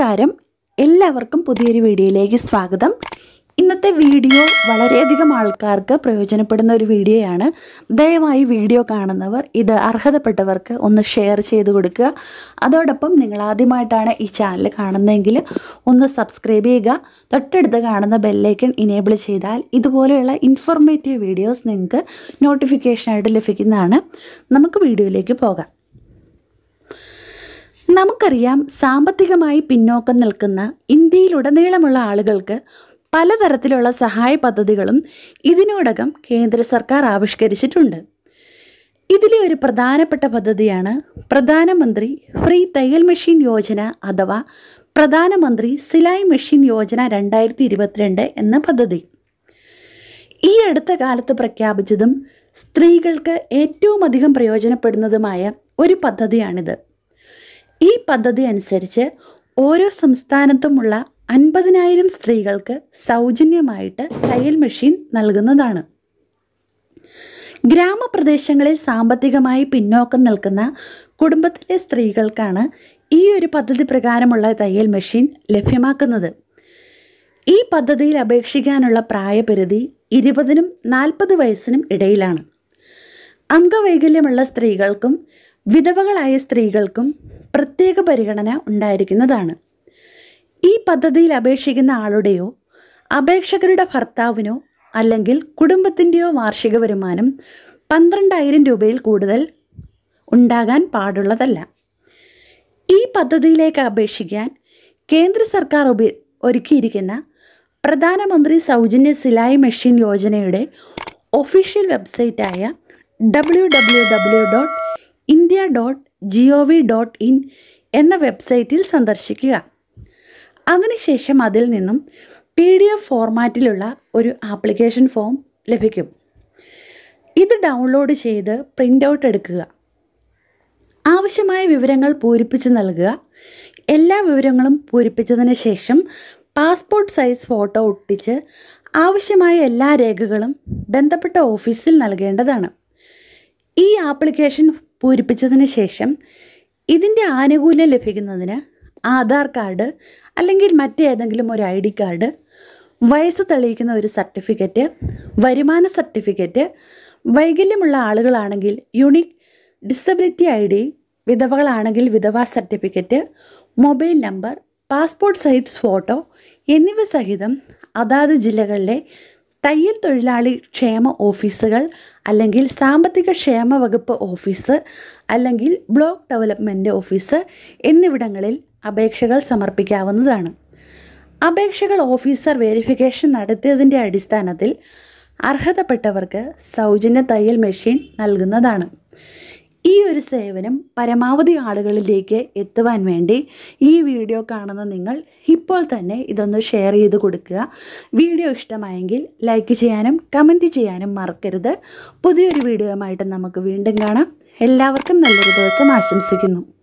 നമസ്കാരം എല്ലാവർക്കും പുതിയൊരു വീഡിയോയിലേക്ക് സ്വാഗതം ഇന്നത്തെ വീഡിയോ വളരെയധികം ആൾക്കാർക്ക് പ്രയോജനപ്പെടുന്ന ഒരു വീഡിയോയാണ് ദയവായി വീഡിയോ കാണുന്നവർ ഇത് അർഹതപ്പെട്ടവർക്ക് ഒന്ന് ഷെയർ ചെയ്ത് കൊടുക്കുക അതോടൊപ്പം നിങ്ങൾ ആദ്യമായിട്ടാണ് ഈ ചാനൽ കാണുന്നതെങ്കിൽ ഒന്ന് സബ്സ്ക്രൈബ് ചെയ്യുക തൊട്ടടുത്ത് കാണുന്ന ബെല്ലൈക്കൺ ഇനേബിൾ ചെയ്താൽ ഇതുപോലെയുള്ള ഇൻഫോർമേറ്റീവ് വീഡിയോസ് നിങ്ങൾക്ക് നോട്ടിഫിക്കേഷനായിട്ട് ലഭിക്കുന്നതാണ് നമുക്ക് വീഡിയോയിലേക്ക് പോകാം നമുക്കറിയാം സാമ്പത്തികമായി പിന്നോക്കം നിൽക്കുന്ന ഇന്ത്യയിലുടനീളമുള്ള ആളുകൾക്ക് പലതരത്തിലുള്ള സഹായ പദ്ധതികളും ഇതിനോടകം കേന്ദ്ര സർക്കാർ ആവിഷ്കരിച്ചിട്ടുണ്ട് ഇതിലെ ഒരു പ്രധാനപ്പെട്ട പദ്ധതിയാണ് പ്രധാനമന്ത്രി ഫ്രീ തയ്യൽ മെഷീൻ യോജന അഥവാ പ്രധാനമന്ത്രി സിലായ് മെഷീൻ യോജന രണ്ടായിരത്തി ഇരുപത്തിരണ്ട് എന്ന പദ്ധതി ഈ അടുത്ത കാലത്ത് പ്രഖ്യാപിച്ചതും സ്ത്രീകൾക്ക് ഏറ്റവും അധികം പ്രയോജനപ്പെടുന്നതുമായ ഒരു പദ്ധതിയാണിത് ഈ പദ്ധതി അനുസരിച്ച് ഓരോ സംസ്ഥാനത്തുമുള്ള അൻപതിനായിരം സ്ത്രീകൾക്ക് സൗജന്യമായിട്ട് തയ്യൽ മെഷീൻ നൽകുന്നതാണ് ഗ്രാമപ്രദേശങ്ങളിൽ സാമ്പത്തികമായി പിന്നോക്കം നിൽക്കുന്ന കുടുംബത്തിലെ സ്ത്രീകൾക്കാണ് ഈ ഒരു പദ്ധതി പ്രകാരമുള്ള തയ്യൽ മെഷീൻ ലഭ്യമാക്കുന്നത് ഈ പദ്ധതിയിൽ അപേക്ഷിക്കാനുള്ള പ്രായപരിധി ഇരുപതിനും നാൽപ്പത് വയസ്സിനും ഇടയിലാണ് അംഗവൈകല്യമുള്ള സ്ത്രീകൾക്കും വിധവകളായ സ്ത്രീകൾക്കും പ്രത്യേക പരിഗണന ഉണ്ടായിരിക്കുന്നതാണ് ഈ പദ്ധതിയിൽ അപേക്ഷിക്കുന്ന ആളുടെയോ അപേക്ഷകരുടെ ഭർത്താവിനോ അല്ലെങ്കിൽ കുടുംബത്തിൻ്റെയോ വാർഷിക വരുമാനം പന്ത്രണ്ടായിരം രൂപയിൽ കൂടുതൽ ഉണ്ടാകാൻ പാടുള്ളതല്ല ഈ പദ്ധതിയിലേക്ക് അപേക്ഷിക്കാൻ കേന്ദ്ര സർക്കാർ ഉപ ഒരുക്കിയിരിക്കുന്ന പ്രധാനമന്ത്രി സൗജന്യ സിലായി മെഷീൻ യോജനയുടെ ഒഫീഷ്യൽ വെബ്സൈറ്റായ W W W dot India dot G O V dot in എന്ന വെബ്സൈറ്റിൽ സന്ദർശിക്കുക അതിനുശേഷം അതിൽ നിന്നും പി ഡി എഫ് ഫോർമാറ്റിലുള്ള ഒരു ആപ്ലിക്കേഷൻ ഫോം ലഭിക്കും ഇത് ഡൗൺലോഡ് ചെയ്ത് പ്രിൻ്റ് ഔട്ട് എടുക്കുക ആവശ്യമായ വിവരങ്ങൾ പൂരിപ്പിച്ച് നൽകുക എല്ലാ വിവരങ്ങളും പൂരിപ്പിച്ചതിന് ശേഷം പാസ്പോർട്ട് സൈസ് ഫോട്ടോ ഒട്ടിച്ച് ആവശ്യമായ എല്ലാ രേഖകളും ബന്ധപ്പെട്ട ഓഫീസിൽ നൽകേണ്ടതാണ് ഈ ആപ്ലിക്കേഷൻ പൂരിപ്പിച്ചതിന് ശേഷം ഇതിൻ്റെ ആനുകൂല്യം ലഭിക്കുന്നതിന് ആധാർ കാർഡ് അല്ലെങ്കിൽ മറ്റേതെങ്കിലും ഒരു ഐ ഡി കാർഡ് വയസ്സ് തെളിയിക്കുന്ന ഒരു സർട്ടിഫിക്കറ്റ് വരുമാന സർട്ടിഫിക്കറ്റ് വൈകല്യമുള്ള ആളുകളാണെങ്കിൽ യുണിക് ഡിസബിലിറ്റി ഐ ഡി വിധവകളാണെങ്കിൽ വിധവാ certificate mobile number passport size photo എന്നിവ സഹിതം അതാത് ജില്ലകളിലെ തയ്യൽ തൊഴിലാളി ക്ഷേമ ഓഫീസുകൾ അല്ലെങ്കിൽ സാമ്പത്തിക ക്ഷേമ വകുപ്പ് ഓഫീസ് അല്ലെങ്കിൽ ബ്ലോക്ക് ഡെവലപ്മെൻറ്റ് ഓഫീസ് എന്നിവിടങ്ങളിൽ അപേക്ഷകൾ സമർപ്പിക്കാവുന്നതാണ് അപേക്ഷകൾ ഓഫീസർ വെരിഫിക്കേഷൻ നടത്തിയതിൻ്റെ അടിസ്ഥാനത്തിൽ അർഹതപ്പെട്ടവർക്ക് സൗജന്യ തയ്യൽ മെഷീൻ നൽകുന്നതാണ് ഈ ഒരു സേവനം പരമാവധി ആളുകളിലേക്ക് എത്തുവാൻ വേണ്ടി ഈ വീഡിയോ കാണുന്ന നിങ്ങൾ ഇപ്പോൾ തന്നെ ഇതൊന്ന് ഷെയർ ചെയ്ത് കൊടുക്കുക വീഡിയോ ഇഷ്ടമായെങ്കിൽ ലൈക്ക് ചെയ്യാനും കമൻറ്റ് ചെയ്യാനും മറക്കരുത് പുതിയൊരു വീഡിയോയുമായിട്ട് നമുക്ക് വീണ്ടും കാണാം എല്ലാവർക്കും നല്ലൊരു ദിവസം ആശംസിക്കുന്നു